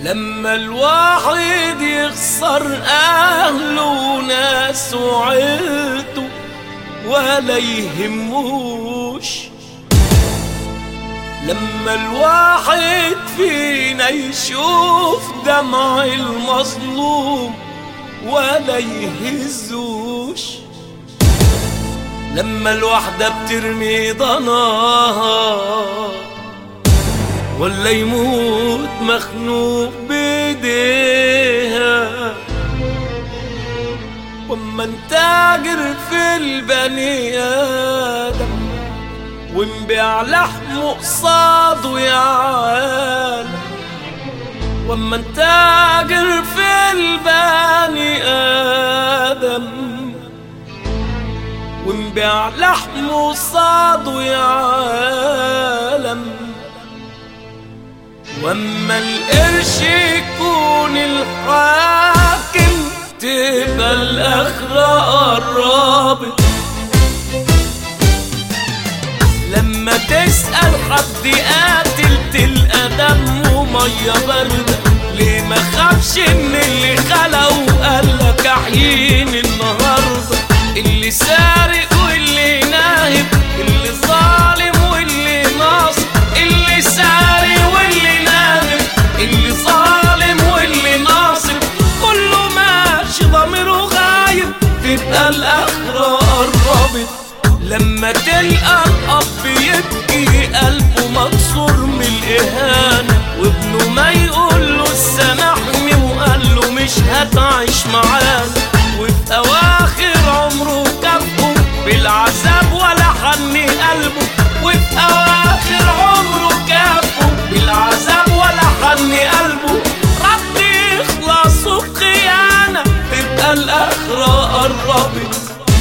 لما الواحد يخسر أهله وناس وعيلته ولا يهموش لما الواحد فينا يشوف دمع المظلوم ولا يهزوش لما الوحدة بترمي ضناها ولا يموت مخنوق بيديها واما نتاجر في البني ادم ونبيع لحمه قصاده يا عالم واما نتاجر في البني ادم ونبيع لحمه قصاده يا عالم واما القرش يكون الحاكم تبقى الاخرة قربت لما تسأل حد قاتل تلقى دمه مية باردة ليه ما خافش ان اللي خلقه قالك احييني النهاردة اللي سارق واللي ناهب اللي ظالم واللي ناصر اللي سارق واللي ناهب اللي ظالم واللي ناصر كله ماشي ضميره غايب تبقى الاخرة قربت لما تلقى الأب يبكي قلبه مكسور من الإهانة وابنه ما يقول له سامحني وقال له مش هتعيش معانا وفي أواخر عمره كفه بالعذاب ولا حن قلبه وفي أواخر عمره كفه بالعذاب ولا حن قلبه رد يخلص بخيانة تبقى الآخرة قربت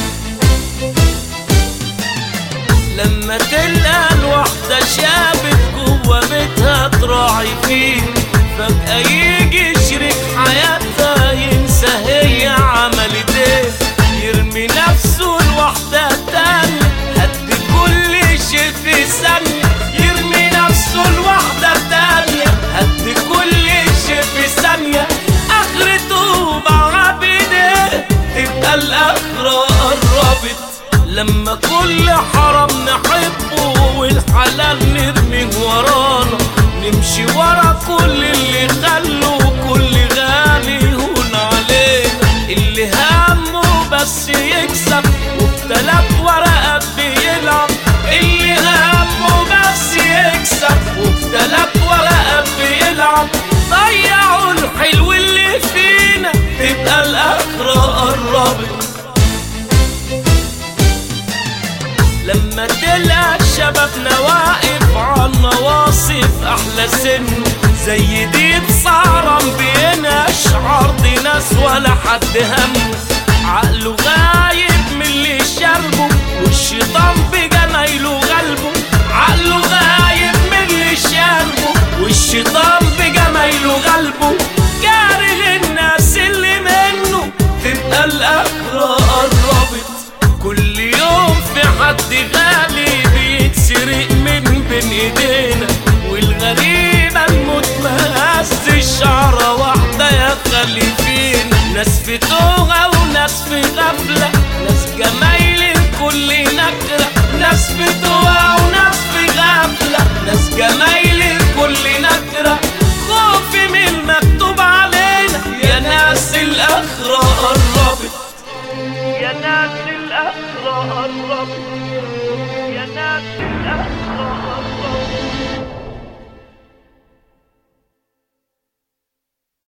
لما تلقى الوحدة شابت جوا بيتها تراعي فيه فجأة يجي شريك حياتها ينسى هي عملت ايه يرمي نفسه الوحدة تانية هد كل شيء في ثانية يرمي نفسه الوحدة تانية هد كل شيء في ثانية آخرته مع بإيديه تبقى الآخرة قربت لما كل حرام نحبه والحلال نرميه ورانا نمشي ورا كل اللي خلوا كل غالي هون علينا اللي همه بس يكسب وبتلات ورقات بيلعب اللي همه بس يكسب وبتلات ورقات بيلعب ضيعوا الحلو اللي فينا تبقى الآخرة قربت لما تلقى شبابنا واقف عالنواصف احلى سن زي دي صارم بيناش عرض ناس ولا حد هم عقله غايب من اللي شربه والشيطان بجمايله غلبه عقله غايب من اللي شربه والشيطان بجمايله غلبه كاره الناس اللي منه تبقى الاخره قربت كل يوم في حد غالي بيتسرق من بين ايدينا والغريبة الموت مهز شعرة واحدة يا خلي فينا ناس في توغة وناس في غفلة ناس جمايل الكل نكرة ناس في توغة وناس في غفلة ناس جمايل